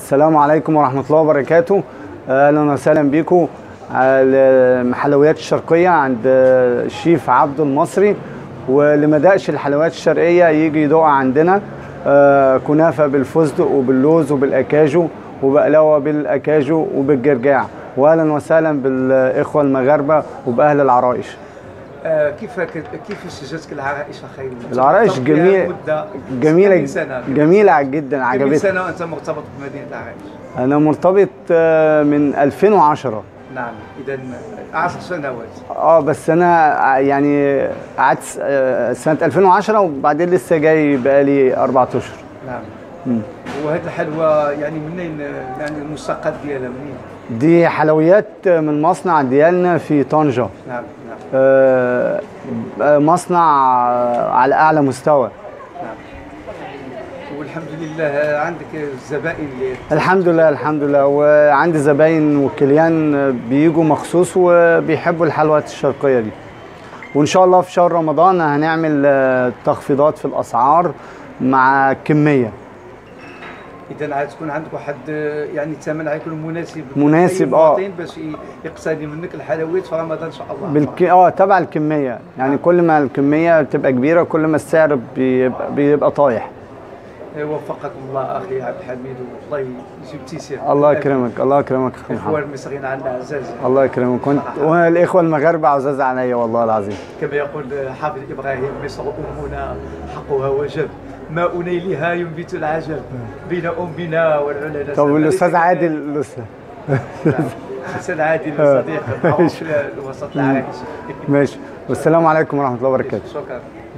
السلام عليكم ورحمة الله وبركاته أهلا وسهلا بكم على الحلويات الشرقية عند الشيف عبد المصري واللي ما دقش الحلويات الشرقية يجي يدوقها عندنا آه، كنافة بالفستق وباللوز وبالأكاجو وبقلاوة بالأكاجو وبالجرجاع وأهلا وسهلا بالإخوة المغاربة وبأهل العرايش آه، كيف كيف جاتك العرائش اخي العرايش مرتبط بها جميل مدة جميلة كم سنة جميلة جدا كم عجبتني سنة وانت مرتبط بمدينة العرائش أنا مرتبط آه، من 2010 نعم اذا 10 سنوات اه بس انا ع- يعني قعدت س- آه، سنه 2010 وبعدين لسه جاي بقالي اربع اشهر نعم مم. وهذه الحلوى يعني منين يعني المشتقات ديالها منين دي حلويات من مصنع ديالنا في طنجه نعم نعم آه، آه، مصنع آه، على اعلى مستوى نعم والحمد لله عندك الزبائن اللي الحمد لله الحمد لله وعندي زباين وكليان بيجوا مخصوص وبيحبوا الحلويات الشرقيه دي وان شاء الله في شهر رمضان هنعمل آه، تخفيضات في الاسعار مع كميه اذا عاد تكون عندك واحد يعني الثمن غيكون مناسب مناسب، لأي آه. مواطن باش ي- يقتني منك الحلويات في رمضان ان شاء الله بالك... اه تبع الكميه يعني كل ما الكميه بتبقى كبيره كل ما السعر بيبقى, بيبقى طايح وفقكم الله اخي عبد الحميد والله يجيب تيسير الله يكرمك الله يكرمك اخي الاخوان محمد المصريين عندنا عزاز الله يكرمك كنت والاخوه المغاربه عزاز عليا والله العظيم كما يقول حافظ ابراهيم مصر امنا حقها وجب ما نيلها ينبت العجب بين امنا والعلا نسب. طب والاستاذ عادل الأستاذ. حسن عادل صديق معروف في الوسط العربي ماشي والسلام عليكم ورحمه الله وبركاته شكرا